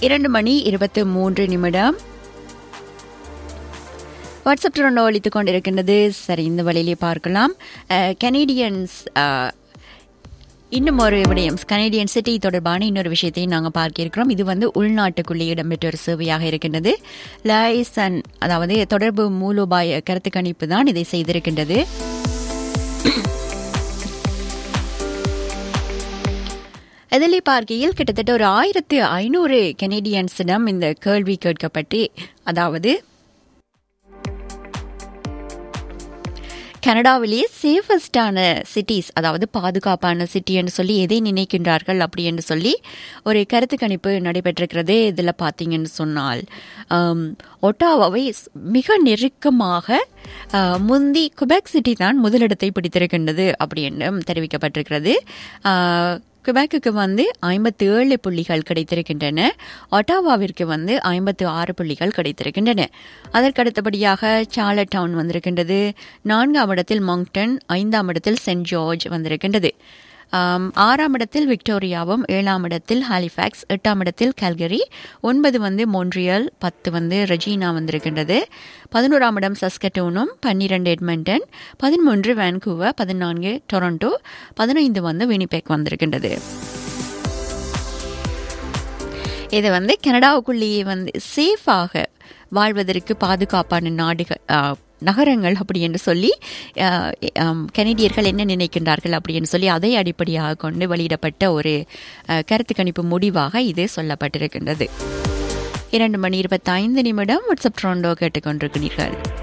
இரண்டு மணி இருபத்து மூன்று நிமிடம் வாட்ஸ்அப் டொரண்டோ ஒழித்துக் கொண்டிருக்கின்றது சரி இந்த வழியிலே பார்க்கலாம் கனேடியன்ஸ் இன்னும் ஒரு விடயம் கனேடியன் சிட்டி தொடர்பான இன்னொரு விஷயத்தையும் நாங்கள் பார்க்க இருக்கிறோம் இது வந்து உள்நாட்டுக்குள்ளே இடம்பெற்ற ஒரு சேவையாக இருக்கின்றது லைசன் அதாவது தொடர்பு மூலோபாய கருத்து கணிப்பு தான் இதை செய்திருக்கின்றது இதிலே பார்க்கையில் கிட்டத்தட்ட ஒரு ஆயிரத்து ஐநூறு கெனடியன்ஸிடம் இந்த கேள்வி கேட்கப்பட்டு அதாவது கனடாவிலேயே சேஃபஸ்டான சிட்டிஸ் அதாவது பாதுகாப்பான சிட்டி என்று சொல்லி எதை நினைக்கின்றார்கள் அப்படி என்று சொல்லி ஒரு கருத்து கணிப்பு நடைபெற்றிருக்கிறது இதில் பார்த்தீங்கன்னு சொன்னால் ஒட்டாவாவை மிக நெருக்கமாக முந்தி குபேக் சிட்டி தான் முதலிடத்தை பிடித்திருக்கின்றது அப்படி என்றும் தெரிவிக்கப்பட்டிருக்கிறது குபேக்குக்கு வந்து ஐம்பத்தி ஏழு புள்ளிகள் கிடைத்திருக்கின்றன ஒட்டாவாவிற்கு வந்து ஐம்பத்து ஆறு புள்ளிகள் கிடைத்திருக்கின்றன அதற்கு அடுத்தபடியாக சார்லட் டவுன் வந்திருக்கின்றது நான்காம் இடத்தில் மங்டன் ஐந்தாம் இடத்தில் சென்ட் ஜார்ஜ் வந்திருக்கின்றது ஆறாம் இடத்தில் விக்டோரியாவும் ஏழாம் இடத்தில் ஹாலிஃபேக்ஸ் எட்டாம் இடத்தில் கல்கரி ஒன்பது வந்து மோன்ட்ரியல் பத்து வந்து ரெஜீனா வந்திருக்கின்றது பதினோராம் இடம் சஸ்கட்டோனும் பன்னிரெண்டு எட்மண்டன் பதிமூன்று வேன்கூவர் பதினான்கு டொரண்டோ பதினைந்து வந்து வினிபெக் வந்திருக்கின்றது இது வந்து கனடாவுக்குள்ளேயே வந்து சேஃபாக வாழ்வதற்கு பாதுகாப்பான நாடுகள் நகரங்கள் அப்படி என்று சொல்லி கனடியர்கள் என்ன நினைக்கின்றார்கள் அப்படின்னு சொல்லி அதை அடிப்படையாக கொண்டு வெளியிடப்பட்ட ஒரு கருத்து கணிப்பு முடிவாக இது சொல்லப்பட்டிருக்கின்றது இரண்டு மணி இருபத்தைந்து நிமிடம் வாட்ஸ்அப் ட்ரோண்டோ கேட்டுக்கொண்டிருக்கிறீர்கள்